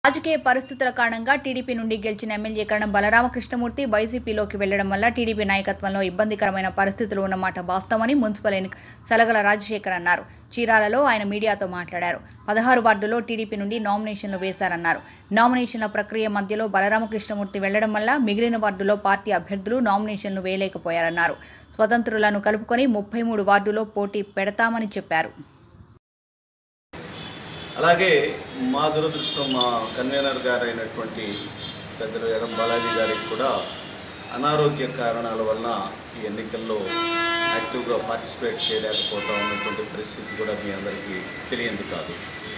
రాజకీయ పరిస్థితుల కారణంగా టీడీపీ నుండి గెలిచిన ఎమ్మెల్యే కరణం బలరామకృష్ణమూర్తి వైసీపీలోకి వెళ్లడం వల్ల టీడీపీ నాయకత్వంలో ఇబ్బందికరమైన పరిస్థితులు ఉన్నమాట వాస్తవమని మున్సిపల్ ఎన్నిక సలగల రాజశేఖర్ అన్నారు చీరాలలో ఆయన మీడియాతో మాట్లాడారు పదహారు వార్డులో టీడీపీ నుండి నామినేషన్లు వేశారన్నారు నామినేషన్ల ప్రక్రియ మధ్యలో బలరామకృష్ణమూర్తి వెళ్లడం వల్ల మిగిలిన వార్డులో పార్టీ అభ్యర్థులు నామినేషన్లు వేయలేకపోయారన్నారు స్వతంత్రులను కలుపుకొని ముప్పై మూడు వార్డులో పోటీ పెడతామని చెప్పారు అలాగే మా దురదృష్టం మా కన్వీనర్ గారు అయినటువంటి పెద్దలు ఎడం బాలాజీ గారికి కూడా అనారోగ్య కారణాల వలన ఈ ఎన్నికల్లో యాక్టివ్గా పార్టిసిపేట్ చేయలేకపోతా ఉన్నటువంటి పరిస్థితి కూడా మీ అందరికీ తెలియంది కాదు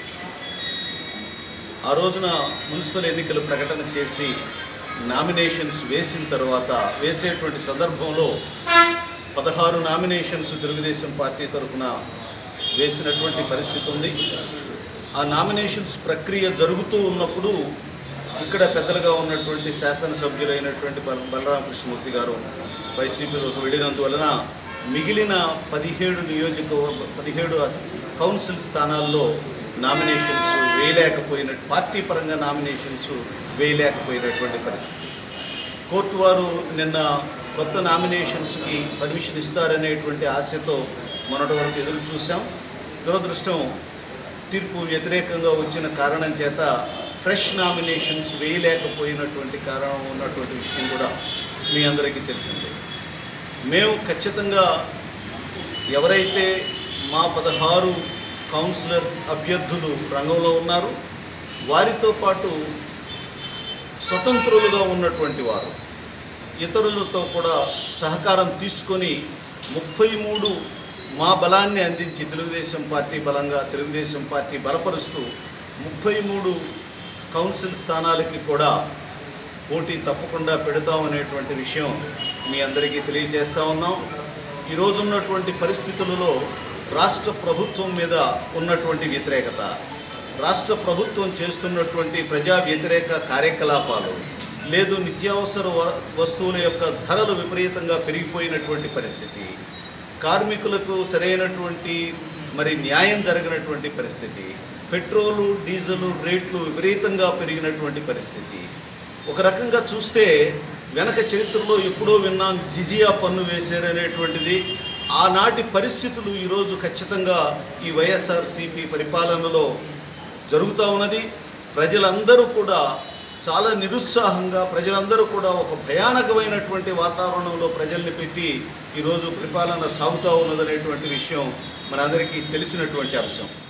ఆ రోజున మున్సిపల్ ఎన్నికలు ప్రకటన చేసి నామినేషన్స్ వేసిన తర్వాత వేసేటువంటి సందర్భంలో పదహారు నామినేషన్స్ తెలుగుదేశం పార్టీ తరఫున వేసినటువంటి పరిస్థితి ఉంది ఆ నామినేషన్స్ ప్రక్రియ జరుగుతూ ఉన్నప్పుడు ఇక్కడ పెద్దలుగా ఉన్నటువంటి శాసనసభ్యులైనటువంటి బల బలరామకృష్ణమూర్తి గారు వైసీపీలోకి వెళ్ళినందువలన మిగిలిన పదిహేడు నియోజకవర్గ పదిహేడు అస్- కౌన్సిల్ స్థానాల్లో నామినేషన్స్ వేయలేకపోయిన పార్టీ పరంగా నామినేషన్స్ వేయలేకపోయినటువంటి పరిస్థితి కోర్టు వారు నిన్న కొత్త నామినేషన్స్కి పర్మిషన్ ఇస్తారనేటువంటి ఆశతో మొన్నటి వరకు ఎదురు చూసాం దురదృష్టం తీర్పు వ్యతిరేకంగా వచ్చిన కారణం చేత ఫ్రెష్ నామినేషన్స్ వేయలేకపోయినటువంటి కారణం ఉన్నటువంటి విషయం కూడా మీ అందరికీ తెలిసిందే మేము ఖచ్చితంగా ఎవరైతే మా పదహారు కౌన్సిలర్ అభ్యర్థులు రంగంలో ఉన్నారు వారితో పాటు స్వతంత్రులుగా ఉన్నటువంటి వారు ఇతరులతో కూడా సహకారం తీసుకొని ముప్పై మూడు మా బలాన్ని అందించి తెలుగుదేశం పార్టీ బలంగా తెలుగుదేశం పార్టీ బలపరుస్తూ ముప్పై మూడు కౌన్సిల్ స్థానాలకి కూడా పోటీ తప్పకుండా పెడతామనేటువంటి విషయం మీ అందరికీ తెలియజేస్తా ఉన్నాం ఈరోజు ఉన్నటువంటి పరిస్థితులలో రాష్ట్ర ప్రభుత్వం మీద ఉన్నటువంటి వ్యతిరేకత రాష్ట్ర ప్రభుత్వం చేస్తున్నటువంటి ప్రజా వ్యతిరేక కార్యకలాపాలు లేదు నిత్యావసర వ- వస్తువుల యొక్క ధరలు విపరీతంగా పెరిగిపోయినటువంటి పరిస్థితి కార్మికులకు సరైనటువంటి మరి న్యాయం జరగనటువంటి పరిస్థితి పెట్రోలు డీజిల్ రేట్లు విపరీతంగా పెరిగినటువంటి పరిస్థితి ఒక రకంగా చూస్తే వెనక చరిత్రలో ఎప్పుడో విన్నాం జిజియా పన్ను వేశారనేటువంటిది ఆనాటి పరిస్థితులు ఈరోజు ఖచ్చితంగా ఈ వైఎస్ఆర్సీపీ పరిపాలనలో జరుగుతూ ఉన్నది ప్రజలందరూ కూడా చాలా నిరుత్సాహంగా ప్రజలందరూ కూడా ఒక భయానకమైనటువంటి వాతావరణంలో ప్రజల్ని పెట్టి ఈరోజు పరిపాలన సాగుతూ ఉన్నదనేటువంటి విషయం మనందరికీ తెలిసినటువంటి అంశం